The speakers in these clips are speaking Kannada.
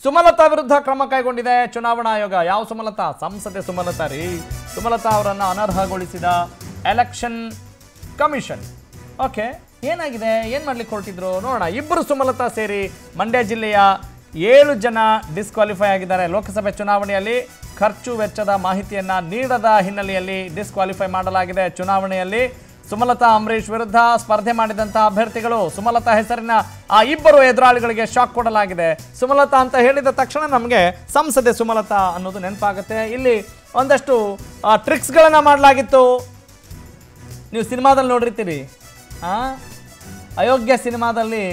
ಸುಮಲತಾ ವಿರುದ್ಧ ಕ್ರಮ ಕೈಗೊಂಡಿದೆ ಚುನಾವಣಾ ಆಯೋಗ ಯಾವ ಸುಮಲತಾ ಸಂಸದೆ ಸುಮಲತಾ ರೀ ಸುಮಲತಾ ಅವರನ್ನು ಅನರ್ಹಗೊಳಿಸಿದ ಎಲೆಕ್ಷನ್ ಕಮಿಷನ್ ಓಕೆ ಏನಾಗಿದೆ ಏನು ಮಾಡ್ಲಿಕ್ಕೆ ಹೊರಟಿದ್ರು ನೋಡೋಣ ಇಬ್ಬರು ಸುಮಲತಾ ಸೇರಿ ಮಂಡ್ಯ ಜಿಲ್ಲೆಯ ಏಳು ಜನ ಡಿಸ್ಕ್ವಾಲಿಫೈ ಆಗಿದ್ದಾರೆ ಲೋಕಸಭೆ ಚುನಾವಣೆಯಲ್ಲಿ ಖರ್ಚು ವೆಚ್ಚದ ಮಾಹಿತಿಯನ್ನ ನೀಡದ ಹಿನ್ನೆಲೆಯಲ್ಲಿ ಡಿಸ್ಕ್ವಾಲಿಫೈ ಮಾಡಲಾಗಿದೆ ಚುನಾವಣೆಯಲ್ಲಿ ಸುಮಲತಾ ಅಂಬರೀಷ್ ವಿರುದ್ಧ ಸ್ಪರ್ಧೆ ಮಾಡಿದಂತಹ ಅಭ್ಯರ್ಥಿಗಳು ಸುಮಲತಾ ಹೆಸರಿನ ಆ ಇಬ್ಬರು ಎದುರಾಳಿಗಳಿಗೆ ಶಾಕ್ ಕೊಡಲಾಗಿದೆ ಸುಮಲತಾ ಅಂತ ಹೇಳಿದ ತಕ್ಷಣ ನಮಗೆ ಸಂಸದೆ ಸುಮಲತಾ ಅನ್ನೋದು ನೆನಪಾಗುತ್ತೆ ಇಲ್ಲಿ ಒಂದಷ್ಟು ಟ್ರಿಕ್ಸ್ಗಳನ್ನು ಮಾಡಲಾಗಿತ್ತು ನೀವು ಸಿನಿಮಾದಲ್ಲಿ ನೋಡಿರ್ತೀರಿ ಆ ಅಯೋಗ್ಯ ಸಿನಿಮಾದಲ್ಲಿ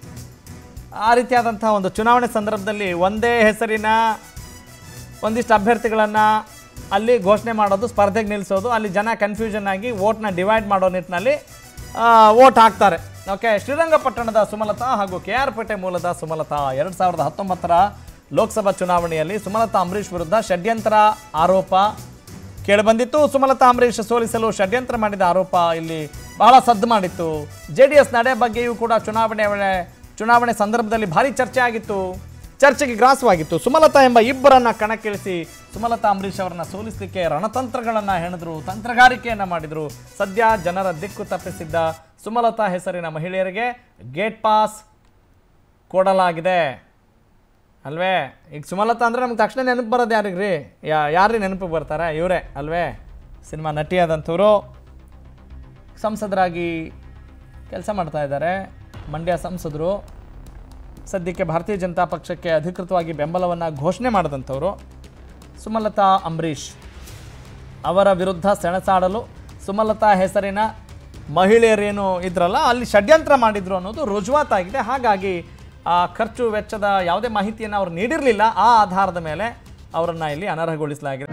ಆ ರೀತಿಯಾದಂಥ ಒಂದು ಚುನಾವಣೆ ಸಂದರ್ಭದಲ್ಲಿ ಒಂದೇ ಹೆಸರಿನ ಒಂದಿಷ್ಟು ಅಭ್ಯರ್ಥಿಗಳನ್ನು ಅಲ್ಲಿ ಘೋಷಣೆ ಮಾಡೋದು ಸ್ಪರ್ಧೆಗೆ ನಿಲ್ಲಿಸೋದು ಅಲ್ಲಿ ಜನ ಕನ್ಫ್ಯೂಷನ್ ಆಗಿ ವೋಟ್ನ ಡಿವೈಡ್ ಮಾಡೋ ನಿಟ್ಟಿನಲ್ಲಿ ವೋಟ್ ಹಾಕ್ತಾರೆ ಓಕೆ ಶ್ರೀರಂಗಪಟ್ಟಣದ ಸುಮಲತಾ ಹಾಗೂ ಕೆ ಆರ್ ಪೇಟೆ ಮೂಲದ ಸುಮಲತಾ ಎರಡು ಸಾವಿರದ ಹತ್ತೊಂಬತ್ತರ ಲೋಕಸಭಾ ಚುನಾವಣೆಯಲ್ಲಿ ಸುಮಲತಾ ಅಂಬರೀಷ್ ವಿರುದ್ಧ ಷಡ್ಯಂತ್ರ ಆರೋಪ ಕೇಳಿಬಂದಿತ್ತು ಸುಮಲತಾ ಅಂಬರೀಷ್ ಸೋಲಿಸಲು ಷಡ್ಯಂತ್ರ ಮಾಡಿದ ಆರೋಪ ಇಲ್ಲಿ ಬಹಳ ಸದ್ದು ಮಾಡಿತ್ತು ಜೆ ಡಿ ಎಸ್ ನಡೆ ಬಗ್ಗೆಯೂ ಕೂಡ ಚುನಾವಣೆ ವೇಳೆ ಚುನಾವಣೆ ಸಂದರ್ಭದಲ್ಲಿ ಭಾರಿ ಚರ್ಚೆ ಆಗಿತ್ತು ಚರ್ಚೆಗೆ ಗ್ರಾಸವಾಗಿತ್ತು ಸುಮಲತಾ ಎಂಬ ಇಬ್ಬರನ್ನ ಕಣಕ್ಕಿಳಿಸಿ ಸುಮಲತಾ ಅಂಬರೀಷ್ ಅವರನ್ನ ಸೋಲಿಸಲಿಕ್ಕೆ ರಣತಂತ್ರಗಳನ್ನು ಹೆಣೆದ್ರು ತಂತ್ರಗಾರಿಕೆಯನ್ನ ಮಾಡಿದ್ರು ಸದ್ಯ ಜನರ ದಿಕ್ಕು ತಪ್ಪಿಸಿದ್ದ ಸುಮಲತಾ ಹೆಸರಿನ ಮಹಿಳೆಯರಿಗೆ ಗೇಟ್ ಪಾಸ್ ಕೊಡಲಾಗಿದೆ ಅಲ್ವೇ ಈಗ ಸುಮಲತಾ ಅಂದರೆ ನಮ್ಗೆ ತಕ್ಷಣ ನೆನಪು ಬರೋದು ಯಾರಿಗೆ ರೀ ಯಾ ಯಾರು ನೆನಪಿಗೆ ಬರ್ತಾರೆ ಇವರೇ ಅಲ್ವೇ ಸಿನಿಮಾ ನಟಿಯಾದಂಥವ್ರು ಸಂಸದರಾಗಿ ಕೆಲಸ ಮಾಡ್ತಾ ಇದ್ದಾರೆ ಮಂಡ್ಯ ಸಂಸದರು ಸದ್ಯಕ್ಕೆ ಭಾರತೀಯ ಜನತಾ ಪಕ್ಷಕ್ಕೆ ಅಧಿಕೃತವಾಗಿ ಬೆಂಬಲವನ್ನು ಘೋಷಣೆ ಮಾಡಿದಂಥವ್ರು ಸುಮಲತಾ ಅಂಬರೀಷ್ ಅವರ ವಿರುದ್ಧ ಸೆಣಸಾಡಲು ಸುಮಲತಾ ಹೆಸರಿನ ಮಹಿಳೆಯರೇನು ಇದ್ರಲ್ಲ ಅಲ್ಲಿ ಷಡ್ಯಂತ್ರ ಮಾಡಿದ್ರು ಅನ್ನೋದು ರುಜುವಾತಾಗಿದೆ ಹಾಗಾಗಿ ಆ ಖರ್ಚು ವೆಚ್ಚದ ಯಾವುದೇ ಮಾಹಿತಿಯನ್ನು ಅವರು ನೀಡಿರಲಿಲ್ಲ ಆ ಆಧಾರದ ಮೇಲೆ ಅವರನ್ನು ಇಲ್ಲಿ ಅನರ್ಹಗೊಳಿಸಲಾಗಿದೆ